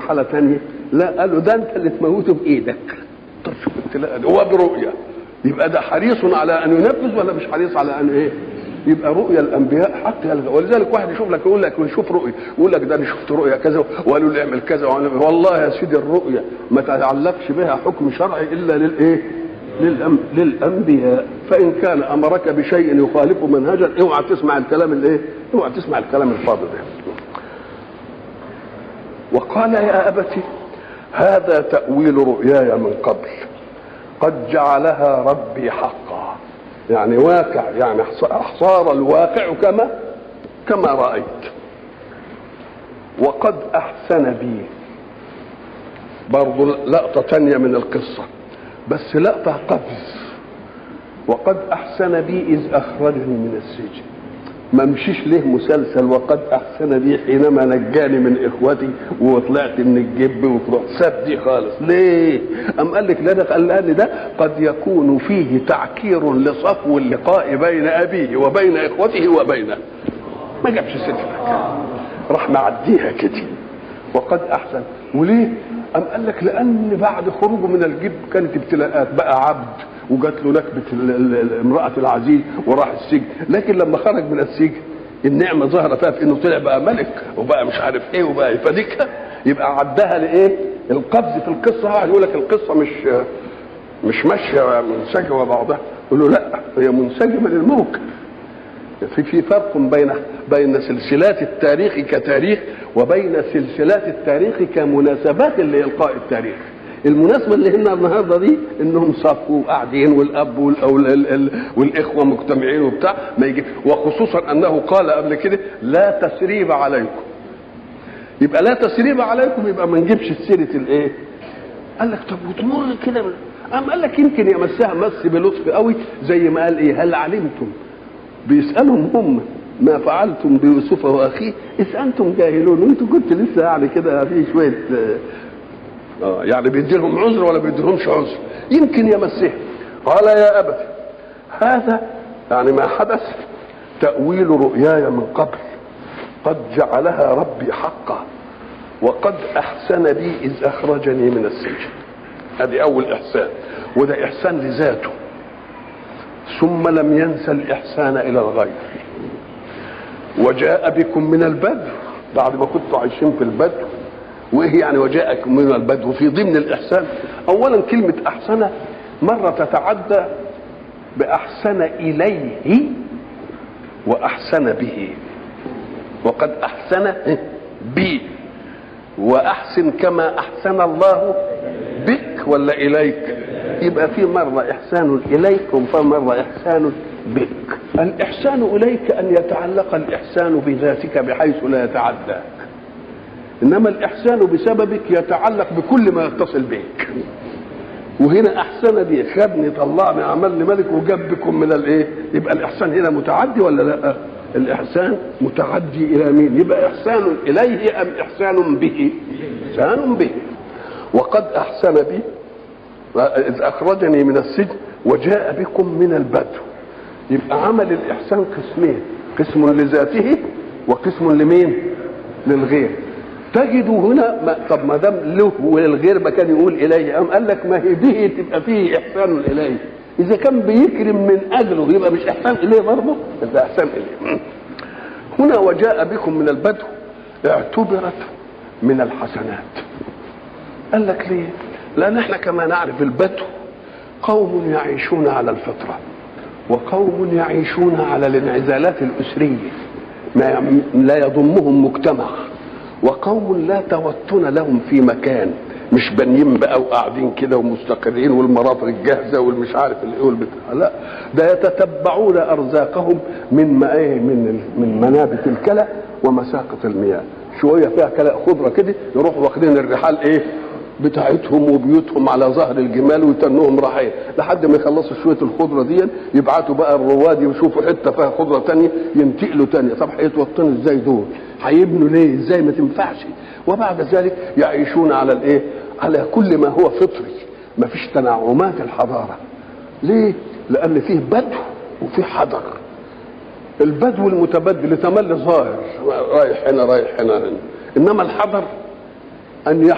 مرحله ثانيه لا قال له ده انت اللي تموته بايدك طب شوف ابتلاء هو برؤيه يبقى ده حريص على ان ينفذ ولا مش حريص على ان ايه يبقى رؤيا الانبياء حتى يلغى ولذلك واحد يشوف لك يقول لك شوف رؤيا يقول لك ده انا شفت رؤيا كذا وقالوا لي اعمل كذا وأعمل- والله يا سيدي الرؤيا ما تعلقش بها حكم شرعي الا للايه للأم... للانبياء فان كان امرك بشيء يخالف منهجا اوعى تسمع الكلام الايه اوعى تسمع الكلام الفاضي ده وقال يا ابت هذا تاويل رؤياي من قبل قد جعلها ربي حقا يعني واقع يعني صار الواقع كما كما رايت وقد احسن بي برضو لقطه تانية من القصه بس لقطه قفز وقد احسن بي اذ اخرجني من السجن ما مشيش ليه مسلسل وقد احسن بي حينما نجاني من اخوتي وطلعت من الجب وتروح ساب دي خالص ليه ام قال لك لا ده قال لان ده قد يكون فيه تعكير لصفو اللقاء بين ابيه وبين اخوته وبينه ما جابش سيره الحكايه راح معديها كده وقد احسن وليه ام قال لك لان بعد خروجه من الجب كانت ابتلاءات بقى عبد وجات له نكبه ال- ال- ال- امراه العزيز وراح السجن لكن لما خرج من السجن النعمه ظهر فيها في انه طلع بقى ملك وبقى مش عارف ايه وبقى فديك يبقى عدها لايه القفز في القصه واحد يقول لك القصه مش مش ماشيه منسجمه بعضها يقول له لا هي منسجمه للموقف في في فرق بين بين سلسلات التاريخ كتاريخ وبين سلسلات التاريخ كمناسبات لإلقاء التاريخ المناسبة اللي هنا النهارده دي انهم صفوا قاعدين والاب والأول والاخوه مجتمعين وبتاع ما يجي وخصوصا انه قال قبل كده لا تسريب عليكم يبقى لا تسريب عليكم يبقى ما نجيبش سيره الايه؟ قال لك طب وتمر كده قام قال لك يمكن يمسها مس بلطف قوي زي ما قال ايه هل علمتم بيسالهم هم ما فعلتم بيوسف واخيه اذ انتم جاهلون وانتم كنت لسه يعني كده في شويه آه، اه يعني بيدي لهم عذر ولا بيدي لهمش عذر يمكن يمسها قال يا ابت هذا يعني ما حدث تاويل رؤياي من قبل قد جعلها ربي حقا وقد احسن بي اذ اخرجني من السجن ادي اول احسان وده احسان لذاته ثم لم ينسى الإحسان إلى الغير وجاء بكم من البدو بعد ما كنتوا عايشين في البدو وإيه يعني وجاءكم من البدو في ضمن الإحسان أولا كلمة أحسن مرة تتعدى بأحسن إليه وأحسن به وقد أحسن بي وأحسن كما أحسن الله بك ولا إليك يبقى في مرة إحسان إليك وفي مرة إحسان بك الإحسان إليك أن يتعلق الإحسان بذاتك بحيث لا يتعداك إنما الإحسان بسببك يتعلق بكل ما يتصل بك وهنا أحسن بي خدني طلعني عملني ملك وجاب بكم من الإيه يبقى الإحسان هنا متعدي ولا لا الإحسان متعدي إلى مين يبقى إحسان إليه أم إحسان به إحسان به وقد أحسن بي إذ أخرجني من السجن وجاء بكم من البدو يبقى عمل الإحسان قسمين قسم لذاته وقسم لمين؟ للغير تجدوا هنا ما طب ما دام له وللغير ما كان يقول إليه أم قال لك ما هي به تبقى فيه إحسان إليه إذا كان بيكرم من أجله يبقى مش إحسان إليه برضه يبقى إحسان إليه هنا وجاء بكم من البدو اعتبرت من الحسنات قال لك ليه؟ لأن احنا كما نعرف البدو قوم يعيشون على الفطرة وقوم يعيشون على الانعزالات الأسرية ما لا يضمهم مجتمع وقوم لا توطن لهم في مكان مش بانيين بقى وقاعدين كده ومستقرين والمرافق الجاهزه والمش عارف الايه والبتاع لا ده يتتبعون ارزاقهم من ما ايه من من منابت الكلى ومساقط المياه شويه فيها كلى خضره كده يروحوا واخدين الرحال ايه بتاعتهم وبيوتهم على ظهر الجمال ويتنوهم رايحين لحد ما يخلصوا شويه الخضره دي يبعتوا بقى الرواد يشوفوا حته فيها خضره تانية ينتقلوا تانية طب هيتوطنوا ازاي دول؟ هيبنوا ليه؟ ازاي ما تنفعش؟ وبعد ذلك يعيشون على الايه؟ على كل ما هو فطري ما فيش تنعمات الحضاره ليه؟ لان فيه بدو وفيه حضر البدو المتبدل تملي ظاهر رايح هنا رايح هنا, هنا. انما الحضر ان